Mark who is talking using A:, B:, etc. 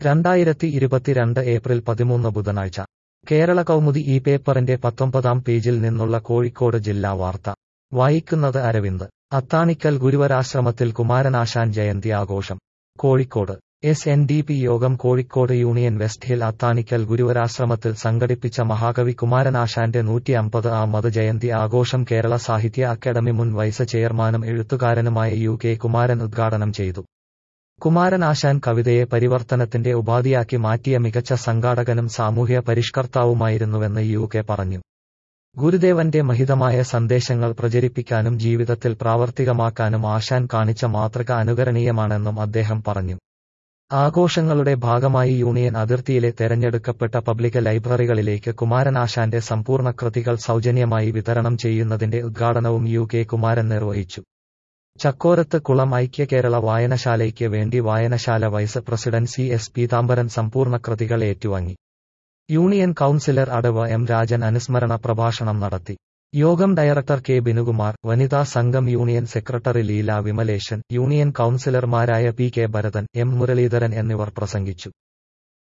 A: രണ്ടായിരത്തി ഇരുപത്തിരണ്ട് ഏപ്രിൽ പതിമൂന്ന് ബുധനാഴ്ച കേരള കൗമുദി ഈ പേപ്പറിന്റെ പത്തൊമ്പതാം പേജിൽ നിന്നുള്ള കോഴിക്കോട് ജില്ലാ വാർത്ത വായിക്കുന്നത് അരവിന്ദ് അത്താണിക്കൽ ഗുരുവരാശ്രമത്തിൽ കുമാരനാശാൻ ജയന്തി ആഘോഷം Kozhikode S N D P Yogam Kozhikode union West Hill Athanikkal ഗുരുവരാശ്രമത്തിൽ സംഘടിപ്പിച്ച മഹാകവി കുമാരനാശാന്റെ നൂറ്റി അമ്പത് ആമത് ജയന്തി ആഘോഷം കേരള സാഹിത്യ അക്കാദമി മുൻ വൈസ് ചെയർമാനും എഴുത്തുകാരനുമായ യു കെ കുമാരൻ ഉദ്ഘാടനം ചെയ്തു കുമാരനാശാൻ കവിതയെ പരിവർത്തനത്തിന്റെ ഉപാധിയാക്കി മാറ്റിയ മികച്ച സംഘാടകനും സാമൂഹ്യ പരിഷ്കർത്താവുമായിരുന്നുവെന്ന് യു കെ പറഞ്ഞു ഗുരുദേവന്റെ മഹിതമായ സന്ദേശങ്ങൾ പ്രചരിപ്പിക്കാനും ജീവിതത്തിൽ പ്രാവർത്തികമാക്കാനും ആശാൻ കാണിച്ച മാതൃക അനുകരണീയമാണെന്നും അദ്ദേഹം പറഞ്ഞു ആഘോഷങ്ങളുടെ ഭാഗമായി യൂണിയൻ അതിർത്തിയിലെ തെരഞ്ഞെടുക്കപ്പെട്ട പബ്ലിക് ലൈബ്രറികളിലേക്ക് കുമാരനാശാന്റെ സമ്പൂർണ്ണ കൃതികൾ സൗജന്യമായി വിതരണം ചെയ്യുന്നതിന്റെ ഉദ്ഘാടനവും യു കെ കുമാരൻ നിർവഹിച്ചു ചക്കോരത്ത് കുളം ഐക്യ കേരള വായനശാലയ്ക്ക് വേണ്ടി വായനശാല vice president C S Peethambaran സമ്പൂർണ്ണ കൃതികൾ ഏറ്റുവാങ്ങി യൂണിയൻ കൌൺസിലർ അടവ് എം രാജൻ അനുസ്മരണ പ്രഭാഷണം നടത്തി യോഗം ഡയറക്ടർ കെ ബിനുകുമാർ വനിതാ സംഘം union secretary Leela Vimaleshan union കൌൺസിലർമാരായ P K Bharathan M Muraleedharan എന്നിവർ പ്രസംഗിച്ചു